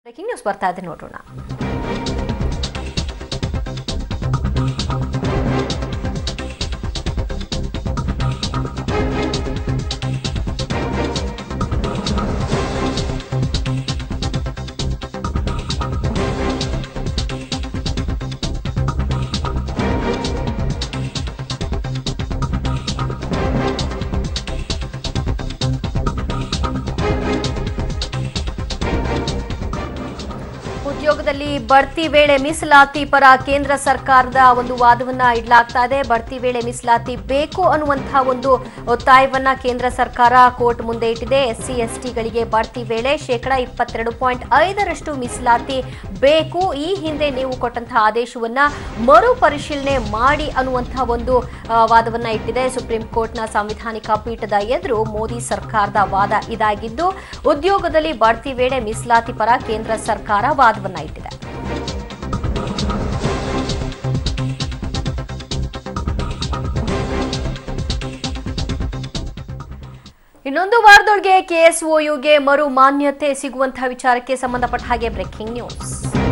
breaking news ಬರ್ತಾ ಇದೆ ನೋಡೋಣ ಉದ್ಯೋಗದಲ್ಲಿ ಬಡ್ತಿ ವೇಳೆ ಮೀಸಲಾತಿ ಪರ ಕೇಂದ್ರ ಸರ್ಕಾರದ ಒಂದು ವಾದವನ್ನ ಇಡಲಾಗ್ತಾ ಇದೆ ಬಡ್ತಿ ವೇಳೆ ಮೀಸಲಾತಿ ಬೇಕು ಅನ್ನುವಂತಹ ಒಂದು ಒತ್ತಾಯವನ್ನ ಕೇಂದ್ರ ಸರ್ಕಾರ ಕೋರ್ಟ್ ಮುಂದೆ ಇಟ್ಟಿದೆ ಎಸ್ಸಿ ಎಸ್ಟಿಗಳಿಗೆ ಬಡ್ತಿ ವೇಳೆ ಶೇಕಡ ಇಪ್ಪತ್ತೆರಡು ಪಾಯಿಂಟ್ ಐದರಷ್ಟು ಮೀಸಲಾತಿ ಬೇಕು ಈ ಹಿಂದೆ ನೀವು ಕೊಟ್ಟಂತಹ ಆದೇಶವನ್ನ ಮರುಪರಿಶೀಲನೆ ಮಾಡಿ ಅನ್ನುವಂತಹ ಒಂದು ಆ, ವಾದವನ್ನ ಇಟ್ಟಿದೆ ಸುಪ್ರೀಂ ಕೋರ್ಟ್ನ ಸಾಂವಿಧಾನಿಕ ಪೀಠದ ಎದುರು ಮೋದಿ ಸರ್ಕಾರದ ವಾದ ಇದಾಗಿದ್ದು ಉದ್ಯೋಗದಲ್ಲಿ ಬಡ್ತಿ ವೇಳೆ ಮೀಸಲಾತಿ ಪರ ಕೇಂದ್ರ ಸರ್ಕಾರ ವಾದವನ್ನ ಇಟ್ಟಿದೆ ಇನ್ನೊಂದು ವಾರದೊಳಗೆ ಕೆಎಸ್ಒಯುಗೆ ಮರು ಮಾನ್ಯತೆ ಸಿಗುವಂತಹ ವಿಚಾರಕ್ಕೆ ಸಂಬಂಧಪಟ್ಟ ಹಾಗೆ ಬ್ರೇಕಿಂಗ್ ನ್ಯೂಸ್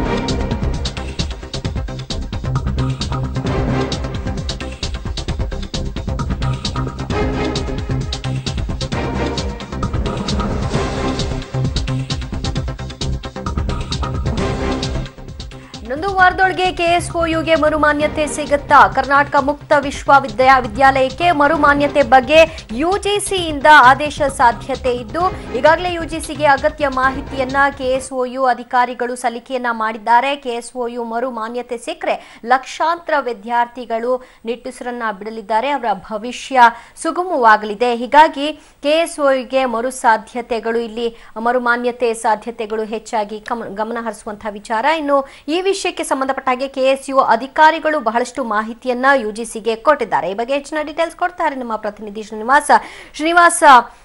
ಇನ್ನೊಂದು ವಾರದೊಳಗೆ ಕೆಎಸ್ಒಯುಗೆ ಮರು ಮಾನ್ಯತೆ ಸಿಗುತ್ತಾ ಕರ್ನಾಟಕ ಮುಕ್ತ ವಿಶ್ವವಿದ್ಯಾ ವಿದ್ಯಾಲಯಕ್ಕೆ ಮರು ಮಾನ್ಯತೆ ಬಗ್ಗೆ ಯುಜಿಸಿಯಿಂದ ಆದೇಶ ಸಾಧ್ಯತೆ ಇದ್ದು ಈಗಾಗಲೇ ಯುಜಿಸಿಗೆ ಅಗತ್ಯ ಮಾಹಿತಿಯನ್ನ ಕೆಎಸ್ಒಯು ಅಧಿಕಾರಿಗಳು ಸಲ್ಲಿಕೆಯನ್ನ ಮಾಡಿದ್ದಾರೆ ಕೆಎಸ್ಒಯು ಮರು ಮಾನ್ಯತೆ ಸಿಕ್ಕರೆ ಲಕ್ಷಾಂತರ ವಿದ್ಯಾರ್ಥಿಗಳು ನಿಟ್ಟುಸಿರನ್ನ ಬಿಡಲಿದ್ದಾರೆ ಅವರ ಭವಿಷ್ಯ ಸುಗಮವಾಗಲಿದೆ ಹೀಗಾಗಿ ಕೆಎಸ್ಒಯುಗೆ ಮರು ಸಾಧ್ಯತೆಗಳು ಇಲ್ಲಿ ಮರು ಮಾನ್ಯತೆ ಸಾಧ್ಯತೆಗಳು ಹೆಚ್ಚಾಗಿ ಗಮ- ಗಮನ ಹರಿಸುವಂತಹ ವಿಚಾರ ಇನ್ನು ಈ ವಿಷಯಕ್ಕೆ ಸಂಬಂಧಪಟ್ಟ ಹಾಗೆ ಕೆಎಸ್ಯು ಅಧಿಕಾರಿಗಳು ಬಹಳಷ್ಟು ಮಾಹಿತಿಯನ್ನ ಯುಜಿಸಿಗೆ ಕೊಟ್ಟಿದ್ದಾರೆ ಈ ಬಗ್ಗೆ ಹೆಚ್ಚಿನ ಡೀಟೇಲ್ಸ್ ಕೊಡ್ತಾರೆ ನಮ್ಮ ಪ್ರತಿನಿಧಿ ಶ್ರೀನಿವಾಸ ಶ್ರೀನಿವಾಸ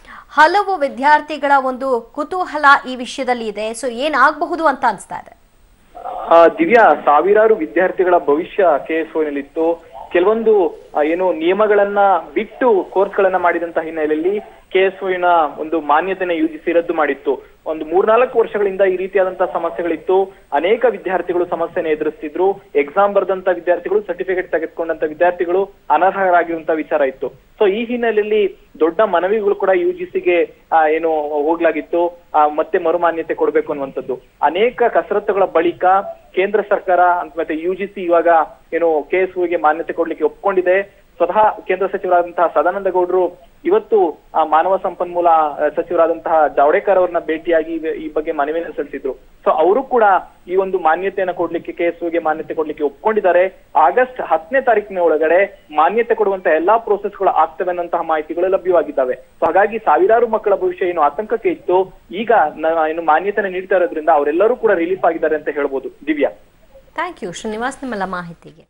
ಹಲವು ವಿದ್ಯಾರ್ಥಿಗಳ ಒಂದು ಕುತೂಹಲ ಈ ವಿಷಯದಲ್ಲಿ ಇದೆ ಸೊ ಏನಾಗಬಹುದು ಅಂತ ಅನ್ಸ್ತಾ ಇದೆ ಆ, ದಿವ್ಯಾ ಸಾವಿರಾರು ವಿದ್ಯಾರ್ಥಿಗಳ ಭವಿಷ್ಯ ಕೆಎಸ್ಒನಲ್ಲಿತ್ತು ಕೆಲವೊಂದು ಆ, ಏನು ನಿಯಮಗಳನ್ನ ಬಿಟ್ಟು ಕೋರ್ಸ್ಗಳನ್ನ ಮಾಡಿದಂತ ಹಿನ್ನೆಲೆಯಲ್ಲಿ ಕೆಎಸ್ಒನ ಒಂದು ಮಾನ್ಯತೆನ ಯುಜಿಸಿ ರದ್ದು ಮಾಡಿತ್ತು ಒಂದು ಮೂರ್ನಾಲ್ಕು ವರ್ಷಗಳಿಂದ ಈ ರೀತಿಯಾದಂತಹ ಸಮಸ್ಯೆಗಳಿತ್ತು ಅನೇಕ ವಿದ್ಯಾರ್ಥಿಗಳು ಸಮಸ್ಯೆನ ಎದುರಿಸ್ತಿದ್ರು ಎಕ್ಸಾಮ್ ಬರೆದಂತ ವಿದ್ಯಾರ್ಥಿಗಳು ಸರ್ಟಿಫಿಕೇಟ್ ತೆಗೆದುಕೊಂಡಂತ ವಿದ್ಯಾರ್ಥಿಗಳು ಅನರ್ಹರಾಗಿರುವಂತ ವಿಚಾರ ಇತ್ತು ಸೊ ಈ ಹಿನ್ನೆಲೆಯಲ್ಲಿ ದೊಡ್ಡ ಮನವಿಗಳು ಕೂಡ ಯುಜಿಸಿಗೆ ಏನು ಹೋಗ್ಲಾಗಿತ್ತು ಆ, ಮತ್ತೆ ಮರುಮಾನ್ಯತೆ ಕೊಡಬೇಕು ಅನ್ನುವಂಥದ್ದು ಅನೇಕ ಕಸರತ್ತುಗಳ ಬಳಿಕ ಕೇಂದ್ರ ಸರ್ಕಾರ ಅಂತ ಮತ್ತೆ ಯುಜಿಸಿ ಇವಾಗ ಏನು ಕೆಎಸ್ಒಗೆ ಮಾನ್ಯತೆ ಕೊಡ್ಲಿಕ್ಕೆ ಒಪ್ಕೊಂಡಿದೆ ಸ್ವತಃ ಕೇಂದ್ರ ಸಚಿವರಾದಂತಹ ಸದಾನಂದ ಗೌಡರು ಇವತ್ತು ಆ ಮಾನವ ಸಂಪನ್ಮೂಲ ಆ, ಸಚಿವರಾದಂತಹ ಜಾವಡೇಕರ್ ಅವರನ್ನ ಭೇಟಿಯಾಗಿ ಈ- ಈ ಬಗ್ಗೆ ಮನವಿಯನ್ನು ಸಲ್ಲಿಸಿದ್ರು ಸೊ ಅವರು ಕೂಡ ಈ ಒಂದು ಮಾನ್ಯತೆಯನ್ನ ಕೊಡ್ಲಿಕ್ಕೆ ಕೆಎಸ್ಒಗೆ ಮಾನ್ಯತೆ ಕೊಡ್ಲಿಕ್ಕೆ ಒಪ್ಕೊಂಡಿದ್ದಾರೆ ಆಗಸ್ಟ್ ಹತ್ತನೇ ತಾರೀಕಿನ ಒಳಗಡೆ ಮಾನ್ಯತೆ ಕೊಡುವಂತ ಎಲ್ಲಾ ಪ್ರೋಸೆಸ್ಗಳು ಆಗ್ತವೆ ಅನ್ನೋಂತಹ ಮಾಹಿತಿಗಳು ಲಭ್ಯವಾಗಿದ್ದಾವೆ ಸೊ ಹಾಗಾಗಿ ಸಾವಿರಾರು ಮಕ್ಕಳ ಭವಿಷ್ಯ ಏನು ಆತಂಕಕ್ಕೆ ಇತ್ತು ಈಗ ನ- ಏನು ಮಾನ್ಯತೆನ ನೀಡ್ತಾ ಇರೋದ್ರಿಂದ ಅವರೆಲ್ಲರೂ ಕೂಡ ರಿಲೀಫ್ ಆಗಿದ್ದಾರೆ ಅಂತ ಹೇಳ್ಬೋದು ದಿವ್ಯಾ ಥ್ಯಾಂಕ್ ಯು ಶ್ರೀನಿವಾಸ್ ನಿಮ್ಮೆಲ್ಲ ಮಾಹಿತಿಗೆ